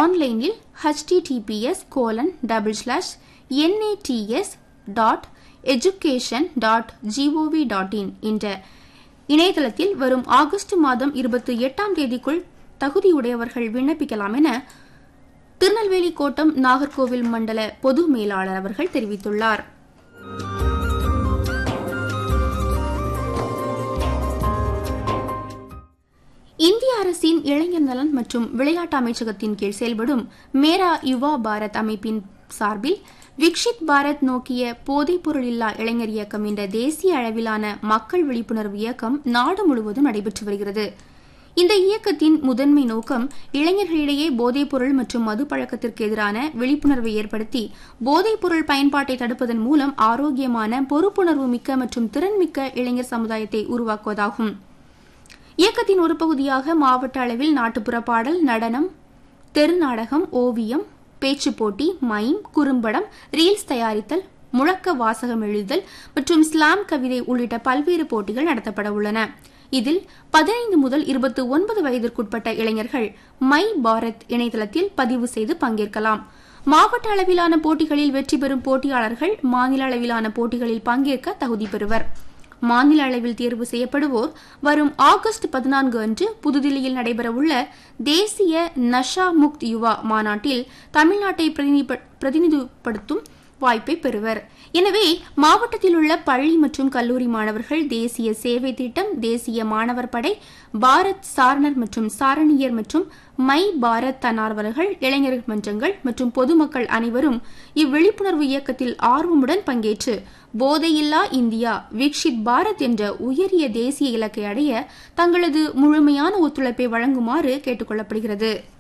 ஆன்லைனில் https colon double slash NADS dot education dot GOV dot in என்ற இணையதளத்தில் வரும் ஆகஸ்ட் மாதம் இருபத்தி எட்டாம் தேதிக்குள் தகுதியுடையவர்கள் விண்ணப்பிக்கலாம் என திருநெல்வேலி கோட்டம் நாகர்கோவில் மண்டல பொது மேலாளர் அவர்கள் தெரிவித்துள்ளார் இந்திய அரசின் இளைஞர் நலன் மற்றும் விளையாட்டு அமைச்சகத்தின் கீழ் செயல்படும் மேரா யுவா பாரத் அமைப்பின் சார்பில் விக்ஷித் பாரத் நோக்கிய போதைப்பொருள் இல்லா இளைஞர் இயக்கம் என்ற தேசிய அளவிலான மக்கள் விழிப்புணர்வு இயக்கம் நாடு முழுவதும் நடைபெற்று வருகிறது இந்த இயக்கத்தின் முதன்மை நோக்கம் இளைஞர்களிடையே போதைப்பொருள் மற்றும் மது பழக்கத்திற்கு எதிரான விழிப்புணர்வை ஏற்படுத்தி போதைப்பொருள் பயன்பாட்டை தடுப்பதன் மூலம் ஆரோக்கியமான பொறுப்புணர்வு மிக்க மற்றும் திறன்மிக்க இளைஞர் சமுதாயத்தை உருவாக்குவதாகும் இயக்கத்தின் ஒரு பகுதியாக மாவட்ட அளவில் நாட்டுப்புற பாடல் நடனம் தெருநாடகம் ஓவியம் பேச்சுப் போட்டி மைம் குறும்படம் ரீல்ஸ் தயாரித்தல் முழக்க வாசகம் எழுதுதல் மற்றும் ஸ்லாம் கவிதை உள்ளிட்ட பல்வேறு போட்டிகள் நடத்தப்பட உள்ளன இதில் பதினைந்து முதல் இருபத்தி ஒன்பது வயதிற்குட்பட்ட இளைஞர்கள் மை பாரத் இணையதளத்தில் பதிவு செய்து பங்கேற்கலாம் மாவட்ட அளவிலான போட்டிகளில் வெற்றி பெறும் போட்டியாளர்கள் மாநில அளவிலான போட்டிகளில் பங்கேற்க தகுதி பெறுவர் மாநில அளவில் தேர்வு செய்யப்படுவோர் வரும் ஆகஸ்ட் பதினான்கு அன்று புதுதில்லியில் நடைபெறவுள்ள தேசிய நஷா முக்த் யுவா மாநாட்டில் தமிழ்நாட்டை பிரதிநிதிப்படுத்தும் வாய்ப்பை பெறுவர் எனவே மாவட்டத்தில் உள்ள பள்ளி மற்றும் கல்லூரி மாணவர்கள் தேசிய சேவை திட்டம் தேசிய மாணவர் படை பாரத் சாரணர் மற்றும் சாரணியர் மற்றும் மை பாரத் தன்னார்வலர்கள் இளைஞர் மன்றங்கள் மற்றும் பொதுமக்கள் அனைவரும் இவ்விழிப்புணர்வு இயக்கத்தில் ஆர்வமுடன் பங்கேற்று போதையில்லா இந்தியா விக்ஷித் பாரத் என்ற உயரிய தேசிய இலக்கை அடைய தங்களது முழுமையான ஒத்துழைப்பை வழங்குமாறு கேட்டுக் கொள்ளப்படுகிறது